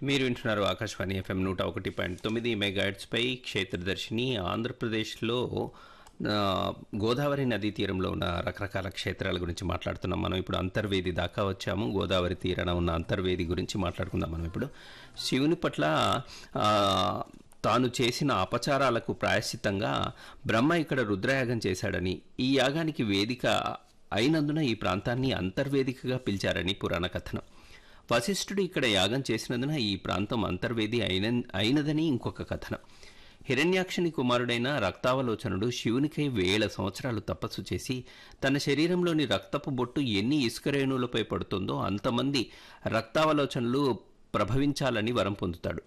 మీరు వింటున్నారు ఆకాశవాణి ఎఫ్ఎం నూట ఒకటి పాయింట్ తొమ్మిది మెగాహెట్స్పై క్షేత్రదర్శిని ఆంధ్రప్రదేశ్లో ఆ, గోదావరి నదీ తీరంలో ఉన్న రకరకాల క్షేత్రాల గురించి మాట్లాడుతున్నాం మనం ఇప్పుడు అంతర్వేది దాకా వచ్చాము గోదావరి తీరాన ఉన్న అంతర్వేది గురించి మాట్లాడుకుందాం మనం ఇప్పుడు శివుని పట్ల ఆ, తాను చేసిన అపచారాలకు ప్రాయశ్చిత్తంగా బ్రహ్మ ఇక్కడ రుద్రయాగం చేశాడని ఈ యాగానికి వేదిక అయినందున ఈ ప్రాంతాన్ని అంతర్వేదికగా పిలిచారని పురాణ కథనం వశిష్ఠుడు ఇక్కడ యాగం చేసినందున ఈ ప్రాంతం అంతర్వేది అయిన అయినదని ఇంకొక కథనం హిరణ్యాక్షని కుమారుడైన రక్తావలోచనుడు శివునికై వేల సంవత్సరాలు తపస్సు చేసి తన శరీరంలోని రక్తపు బొట్టు ఎన్ని ఇసుక రేణువులపై పడుతుందో అంతమంది రక్తావలోచనలు ప్రభవించాలని వరం పొందుతాడు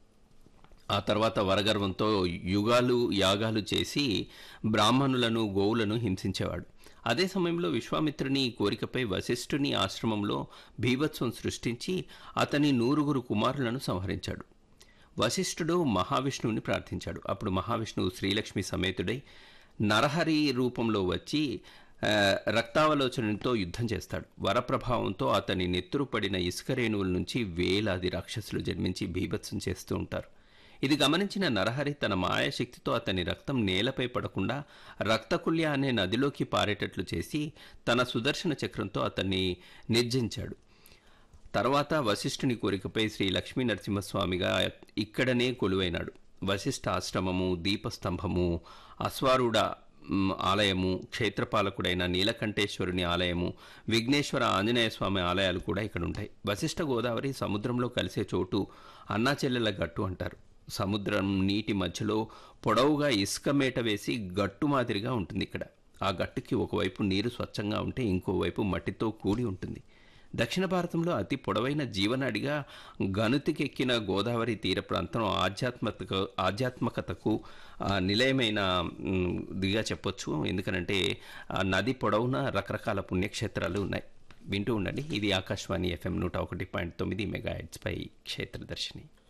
ఆ తర్వాత వరగర్వంతో యుగాలు యాగాలు చేసి బ్రాహ్మణులను గోవులను హింసించేవాడు అదే సమయంలో విశ్వామిత్రుని ఈ కోరికపై వశిష్ఠుని ఆశ్రమంలో భీభత్సం సృష్టించి అతని నూరుగురు కుమారులను సంహరించాడు వశిష్ఠుడు మహావిష్ణువుని ప్రార్థించాడు అప్పుడు మహావిష్ణువు శ్రీలక్ష్మి సమేతుడై నరహరి రూపంలో వచ్చి ఆ, రక్తావలోచనతో యుద్ధం చేస్తాడు వరప్రభావంతో అతని నెత్తురు పడిన ఇసుక రేణువుల నుంచి వేలాది రాక్షసులు జన్మించి బీభత్సం చేస్తూ ఉంటారు ఇది గమనించిన నరహరి తన మాయాశక్తితో అతని రక్తం నేలపై పడకుండా రక్తకుల్య అనే నదిలోకి పారేటట్లు చేసి తన సుదర్శన చక్రంతో అతన్ని నిర్జించాడు తర్వాత వశిష్ఠుని కోరికపై శ్రీ లక్ష్మీ నరసింహస్వామిగా ఇక్కడనే కొలువైనాడు వశిష్ఠ ఆశ్రమము దీపస్తంభము అశ్వారూఢ మ్, ఆలయము క్షేత్రపాలకుడైన నీలకంఠేశ్వరుని ఆలయము విఘ్నేశ్వర ఆంజనేయ స్వామి ఆలయాలు కూడా ఇక్కడ ఉంటాయి వశిష్ఠ గోదావరి సముద్రంలో కలిసే చోటు అన్నా చెల్లెల గట్టు అంటారు సముద్రం నీటి మధ్యలో పొడవుగా ఇసుక మేట వేసి గట్టు మాదిరిగా ఉంటుంది ఇక్కడ ఆ గట్టుకి ఒకవైపు నీరు స్వచ్ఛంగా ఉంటే ఇంకోవైపు మట్టితో కూడి ఉంటుంది దక్షిణ భారతంలో అతి పొడవైన జీవనాడిగా గనుతికెక్కిన గోదావరి తీర ప్రాంతం ఆధ్యాత్మిక ఆధ్యాత్మికతకు ఆ, నిలయమైన మ్, దిగా చెప్పొచ్చు ఎందుకనంటే ఆ నది పొడవున రకరకాల పుణ్యక్షేత్రాలు ఉన్నాయి వింటూ ఉండండి ఇది ఆకాశవాణి ఎఫ్ఎం నూట ఒకటి పాయింట్ తొమ్మిది మెగా పై క్షేత్రదర్శిని